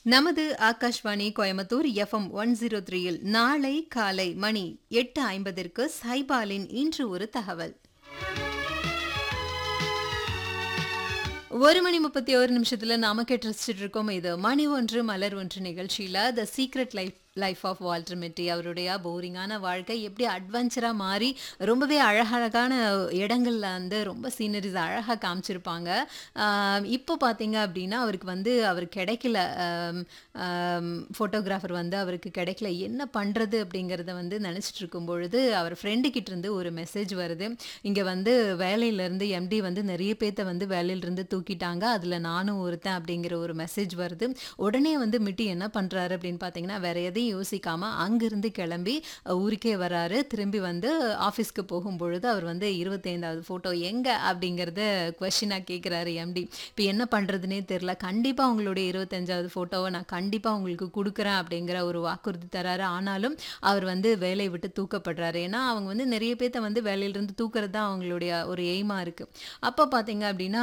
நமது Akashvani Coimbatore FM one zero த்ரீயில் நாளை காலை மணி எட்டு ஐம்பதிற்கு சைபாலின் இன்று ஒரு தகவல் ஒரு மணி முப்பத்தி ஒரு நிமிஷத்துல நாம கேட்டு ரசிச்சுட்டு இருக்கோம் இது மணி ஒன்று மலர் ஒன்று நிகழ்ச்சியில the secret life life of Walter Mitty அவருடைய போரிங்கான வாழ்க்கை எப்படி அட்வென்ச்சராக மாறி ரொம்பவே அழகழகான இடங்கள்ல வந்து ரொம்ப சீனரிஸ் அழகாக காமிச்சிருப்பாங்க ஆம், இப்போ பார்த்தீங்க அப்படின்னா அவருக்கு வந்து அவர் கிடைக்கல ஃபோட்டோகிராஃபர் வந்து அவருக்கு கிடைக்கல என்ன பண்ணுறது அப்படிங்கிறத வந்து நினச்சிட்டு இருக்கும் பொழுது அவர் ஃப்ரெண்டு கிட்ட இருந்து ஒரு மெசேஜ் வருது இங்கே வந்து வேலையிலேருந்து எம்டி வந்து நிறைய பேர்த்த வந்து வேலையிலேருந்து தூக்கிட்டாங்க அதில் நானும் ஒருத்தன் அப்படிங்கிற ஒரு மெசேஜ் வருது உடனே வந்து மிட்டி என்ன பண்ணுறாரு அப்படின்னு பார்த்தீங்கன்னா வேற எதையும் யோசிக்காம அங்கிருந்து கிளம்பி அஹ், ஊருக்கே வராரு திரும்பி வந்து ஆஃபீஸ்க்கு போகும் பொழுது அவர் வந்து இருபத்தைந்தாவது ஃபோட்டோ எங்கே அப்படிங்கிறத கொஷினாக கேட்குறாரு எம்டி இப்போ என்ன பண்ணுறதுனே தெரில கண்டிப்பாக உங்களுடைய இருபத்தஞ்சாவது ஃபோட்டோவை நான் கண்டிப்பாக உங்களுக்கு கொடுக்குறேன் அப்படிங்கிற ஒரு வாக்குறுதி தராரு ஆனாலும் அவர் வந்து வேலையை விட்டு தூக்கப்படுறாரு ஏன்னா அவங்க வந்து நிறைய பேர்த்த வந்து வேலையிலிருந்து தூக்குறது தான் அவங்களுடைய ஒரு எய்மாக இருக்குது அப்போ பார்த்தீங்க அப்படின்னா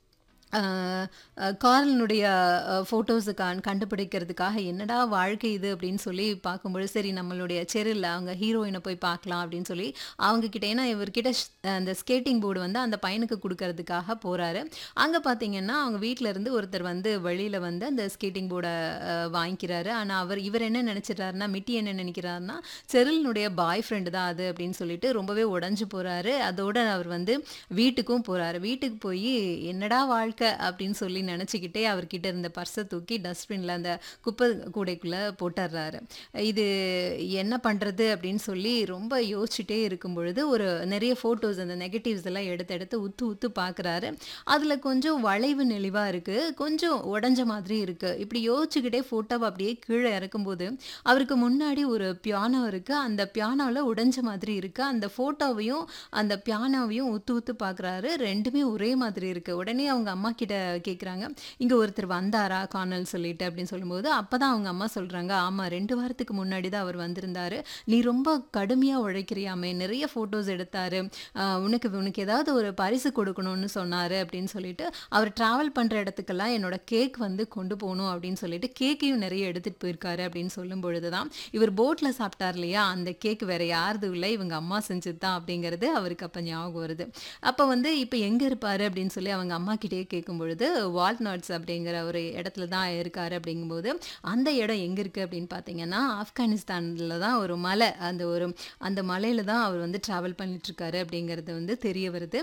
ஆஹ் அஹ் கார்லனுடைய ஃபோட்டோஸை கண் கண்டுபிடிக்கிறதுக்காக என்னடா வாழ்க்கை இது அப்படின்னு சொல்லி பார்க்கும்பொழுது சரி நம்மளுடைய செரில் அவங்க ஹீரோயினை போய் பார்க்கலாம் அப்படின்னு சொல்லி அவங்க கிட்ட ஏன்னா இவர்கிட்ட ஷ்- அந்த ஸ்கேட்டிங் போர்டு வந்து அந்த பையனுக்கு கொடுக்கறதுக்காக போகிறாரு அங்கே பார்த்தீங்கன்னா அவங்க வீட்டில் இருந்து ஒருத்தர் வந்து வெளியில் வந்து அந்த ஸ்கேட்டிங் போர்டை வாங்கிக்கிறாரு ஆனால் அவர் இவர் என்ன நினச்சிட்டாருன்னா மிட்டி என்ன நினைக்கிறாருன்னா செரிலினுடைய பாய் ஃப்ரெண்டு தான் அது அப்படின்னு சொல்லிட்டு ரொம்பவே உடஞ்சு போகிறாரு அதோட அவர் வந்து வீட்டுக்கும் போகிறாரு வீட்டுக்கு போய் என்னடா வாழ்க்கை அப்படின்னு சொல்லி நினச்சிக்கிட்டே அவர்கிட்ட இருந்த பர்ஸை தூக்கி டஸ்ட்பினில் அந்த குப்பை கூடைக்குள்ளே போட்டுடுறாரு இது என்ன பண்ணுறது அப்படின்னு சொல்லி ரொம்ப யோசிச்சுட்டே இருக்கும் பொழுது ஒரு நிறைய ஃபோட்டோஸ் அந்த நெகட்டிவ்ஸ் எல்லாம் எடுத்து எடுத்து உத்து உத்து பார்க்குறாரு அதில் கொஞ்சம் வளைவு நெளிவாக இருக்குது கொஞ்சம் உடஞ்ச மாதிரி இருக்குது இப்படி யோசிச்சுக்கிட்டே ஃபோட்டோவை அப்படியே கீழே இறக்கும்போது அவருக்கு முன்னாடி ஒரு பியானோ இருக்குது அந்த பியானோவில் உடைஞ்ச மாதிரி இருக்குது அந்த ஃபோட்டோவையும் அந்த பியானோவையும் உத்து உத்து பார்க்குறாரு ரெண்டுமே ஒரே மாதிரி இருக்குது உடனே அவங்க அம்மா கிட்ட கேட்குறாங்க இங்கே ஒருத்தர் வந்தாரா காணல் சொல்லிட்டு அப்படின்னு சொல்லும்போது அப்போ தான் அவங்க அம்மா சொல்கிறாங்க ஆமாம் ரெண்டு வாரத்துக்கு முன்னாடி தான் அவர் வந்திருந்தாரு நீ ரொம்ப கடுமையாக உழைக்கிறியாமே நிறைய ஃபோட்டோஸ் எடுத்தாரு ஆஹ் உனக்கு உனக்கு ஏதாவது ஒரு பரிசு கொடுக்கணும்னு சொன்னார் அப்படின்னு சொல்லிட்டு அவர் ட்ராவல் பண்ணுற இடத்துக்கெல்லாம் என்னோட கேக் வந்து கொண்டு போகணும் அப்படின்னு சொல்லிட்டு கேக்கையும் நிறைய எடுத்துகிட்டு போயிருக்காரு அப்படின்னு சொல்லும் பொழுது தான் இவர் போட்டில் சாப்பிட்டார் இல்லையா அந்த கேக் வேற யாரது இல்லை இவங்க அம்மா செஞ்சது தான் அப்படிங்கிறது அவருக்கு அப்போ ஞாபகம் வருது அப்போ வந்து இப்போ எங்கே இருப்பார் அப்படின்னு சொல்லி அவங்க அம்மா கிட்டேயே கேட்கும் பொழுது வால்நட்ஸ் அப்படிங்கிற ஒரு இடத்துல தான் இருக்காரு அப்படிங்கும்போது அந்த இடம் எங்கே இருக்குது அப்படின்னு பார்த்தீங்கன்னா ஆப்கானிஸ்தானில் தான் ஒரு மலை அந்த ஒரு அந்த மலையில தான் அவர் வந்து ட்ராவல் பண்ணிட்டுருக்காரு அப்படிங்கிறது வந்து தெரிய வருது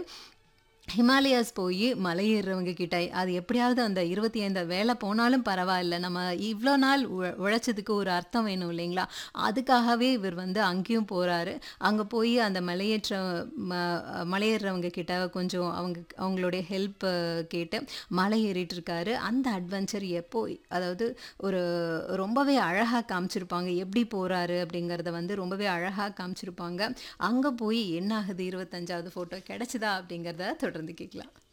ஹிமாலயாஸ் போய் மலை ஏறுறவங்க கிட்ட அது எப்படியாவது அந்த இருபத்தி ஐந்து வேலை போனாலும் பரவாயில்ல நம்ம இவ்வளோ நாள் உழ- உழைச்சதுக்கு ஒரு அர்த்தம் வேணும் இல்லைங்களா அதுக்காகவே இவர் வந்து அங்கேயும் போகிறாரு அங்கே போய் அந்த மலையேற்ற ம- மலையேறுறவங்க கிட்ட கொஞ்சம் அவங்க அவங்களுடைய ஹெல்ப் கேட்டு மலை ஏறிட்டு இருக்காரு அந்த அட்வென்ச்சர் எப்போ அதாவது ஒரு ரொம்பவே அழகாக காமிச்சிருப்பாங்க எப்படி போகிறாரு அப்படிங்கிறத வந்து ரொம்பவே அழகாக காமிச்சிருப்பாங்க அங்கே போய் என்ன ஆகுது இருபத்தஞ்சாவது ஃபோட்டோ கிடைச்சதா அப்படிங்கிறத தொடர்ந்து கேட்கலாம்